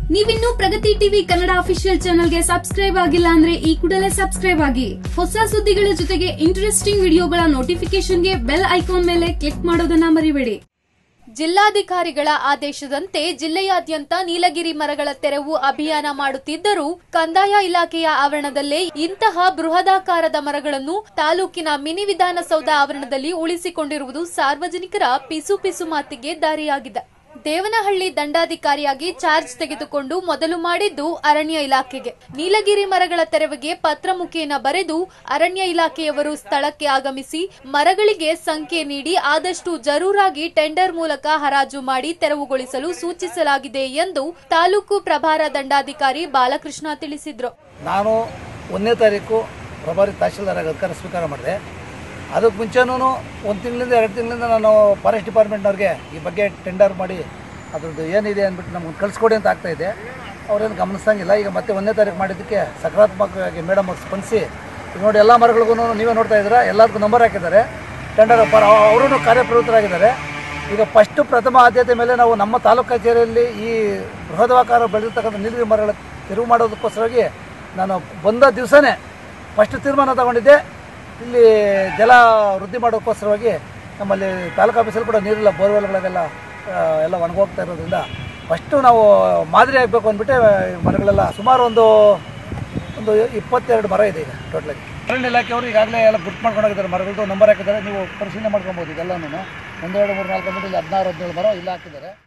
ನೀವಿನ್ನೂ Pragati TV Kannada official ಚಾನಲ್ಗೆ subscribe ಆಗಿಲ್ಲ ಅಂದ್ರೆ ಈ ಕೂಡಲೇ ಸಬ್ಸ್ಕ್ರೈಬ್ ಆಗಿ ಹೊಸ ಸುದ್ದಿಗಳ ಜೊತೆಗೆ ಇಂಟ್ರೆಸ್ಟಿಂಗ್ ವಿಡಿಯೋಗಳ ನೋಟಿಫಿಕೇಶನ್ಗೆ ಬೆಲ್ ಐಕಾನ್ ಮೇಲೆ ಕ್ಲಿಕ್ ಮಾಡೋದನ್ನ ಮರಿಬೇಡಿ ಜಿಲ್ಲಾಧಿಕಾರಿಗಳ ಆದೇಶದಂತೆ ಜಿಲ್ಲೆಯಾದ್ಯಂತ ನೀಲಗಿರಿ ಮರಗಳ ತೆರವು ಅಭಿಯಾನ ಮಾಡುತ್ತಿದ್ದರೂ ಕಂದಾಯ ಇಲಾಖೆಯ ಆವರಣದಲ್ಲೇ ಇಂತಹ ಬೃಹದಾಕಾರದ ಮರಗಳನ್ನು ತಾಲೂಕಿನ ಮಿನಿ ವಿಧಾನಸೌಧ ಆವರಣದಲ್ಲಿ ಉಳಿಸಿಕೊಂಡಿರುವುದು ಸಾರ್ವಜನಿಕರ ಪಿಸು ಪಿಸು ಮಾತಿಗೆ ದಾರಿಯಾಗಿದೆ ದೇವನಹಳ್ಳಿ ದಂಡಾಧಿಕಾರಿಯಾಗಿ ಚಾರ್ಜ್ ತೆಗೆದುಕೊಂಡು ಮೊದಲು ಮಾಡಿದ್ದು ಅರಣ್ಯ ಇಲಾಖೆಗೆ ನೀಲಗಿರಿ ಮರಗಳ ತೆರವಿಗೆ ಪತ್ರ ಮುಖೇನ ಬರೆದು ಅರಣ್ಯ ಇಲಾಖೆಯವರು ಸ್ಥಳಕ್ಕೆ ಆಗಮಿಸಿ ಮರಗಳಿಗೆ ಸಂಖ್ಯೆ ನೀಡಿ ಆದಷ್ಟು ಜರೂರಾಗಿ ಟೆಂಡರ್ ಮೂಲಕ ಹರಾಜು ಮಾಡಿ ತೆರವುಗೊಳಿಸಲು ಸೂಚಿಸಲಾಗಿದೆ ಎಂದು ತಾಲೂಕು ಪ್ರಭಾರ ದಂಡಾಧಿಕಾರಿ ಬಾಲಕೃಷ್ಣ ತಿಳಿಸಿದ್ರು ನಾನು ಒಂದನೇ ತಾರೀಕು ಪ್ರಭಾರಿ ತಹಶೀಲ್ದಾರ್ ಆಗಿ ಅಧಿಕಾರ ಸ್ವೀಕಾರ ಮಾಡಿದೆ ಅದಕ್ಕೆ ಮುಂಚೆನೂ ಒಂದು ತಿಂಗಳಿಂದ ಎರಡು ತಿಂಗಳಿಂದ ನಾನು ಫಾರೆಸ್ಟ್ ಡಿಪಾರ್ಟ್ಮೆಂಟ್ನವ್ರಿಗೆ ಈ ಬಗ್ಗೆ ಟೆಂಡರ್ ಮಾಡಿ ಅದ್ರದ್ದು ಏನಿದೆ ಅಂದ್ಬಿಟ್ಟು ನಮ್ಗೆ ಕಳಿಸ್ಕೊಡಿ ಅಂತ ಆಗ್ತಾಯಿದೆ ಅವ್ರೇನು ಗಮನಿಸಂಗಿಲ್ಲ ಈಗ ಮತ್ತೆ ಒಂದನೇ ತಾರೀಕು ಮಾಡಿದ್ದಕ್ಕೆ ಸಕಾರಾತ್ಮಕವಾಗಿ ಮೇಡಮ್ ಅವ್ರು ಸ್ಪಂದಿಸಿ ಈಗ ನೋಡಿ ಎಲ್ಲ ಮರಗಳಿಗೂ ನೀವೇ ನೋಡ್ತಾ ಇದ್ದೀರಾ ಎಲ್ಲರಿಗೂ ನಂಬರ್ ಹಾಕಿದ್ದಾರೆ ಟೆಂಡರ್ ಪರ ಅವರು ಕಾರ್ಯಪ್ರವೃತ್ತರಾಗಿದ್ದಾರೆ ಈಗ ಫಸ್ಟು ಪ್ರಥಮ ಆದ್ಯತೆ ಮೇಲೆ ನಾವು ನಮ್ಮ ತಾಲೂಕು ಕಚೇರಿಯಲ್ಲಿ ಈ ಬೃಹದಾಕಾರ ಬೆಳೆದಿರ್ತಕ್ಕಂಥ ನೀಲಗಿರಿ ಮರಗಳ ತೆರವು ಮಾಡೋದಕ್ಕೋಸ್ಕರವಾಗಿ ನಾನು ಬಂದ ದಿವಸನೇ ಫಸ್ಟ್ ತೀರ್ಮಾನ ತಗೊಂಡಿದ್ದೆ ಇಲ್ಲಿ ಜಲ ವೃದ್ಧಿ ಮಾಡೋಕ್ಕೋಸ್ಕರವಾಗಿ ನಮ್ಮಲ್ಲಿ ತಾಲೂಕು ಆಫೀಸಲ್ಲಿ ಕೂಡ ನೀರಿಲ್ಲ ಬೋರ್ವೆಲ್ಗಳಿಗೆಲ್ಲ ಆ, ಎಲ್ಲ ಒಣಗೋಗ್ತಾ ಇರೋದ್ರಿಂದ ಫಸ್ಟು ನಾವು ಮಾದರಿ ಆಗಬೇಕು ಅಂದ್ಬಿಟ್ಟೆ ಈ ಮರಗಳೆಲ್ಲ ಸುಮಾರು ಒಂದು ಒಂದು ಇಪ್ಪತ್ತೆರಡು ಮರ ಇದೆ ಈಗ ಟೋಟಲಾಗಿ ಅರಣ್ಯ ಇಲಾಖೆಯವರು ಈಗಾಗಲೇ ಎಲ್ಲ ಗುರ್ತು ಮಾಡ್ಕೊಂಡು ಹೋಗಿದ್ದಾರೆ ಮರಗಳದ್ದು ನಂಬರ್ ಹಾಕಿದ್ದಾರೆ ನೀವು ಪರಿಶೀಲನೆ ಮಾಡ್ಕೊಬೋದು ಇದೆಲ್ಲನೂ ಒಂದೆರಡು ಮೂರು ನಾಲ್ಕು ಇಲ್ಲಿ ಹದಿನಾರು ಹದಿನೇಳು ಮರ ಇಲ್ಲ ಹಾಕಿದ್ದಾರೆ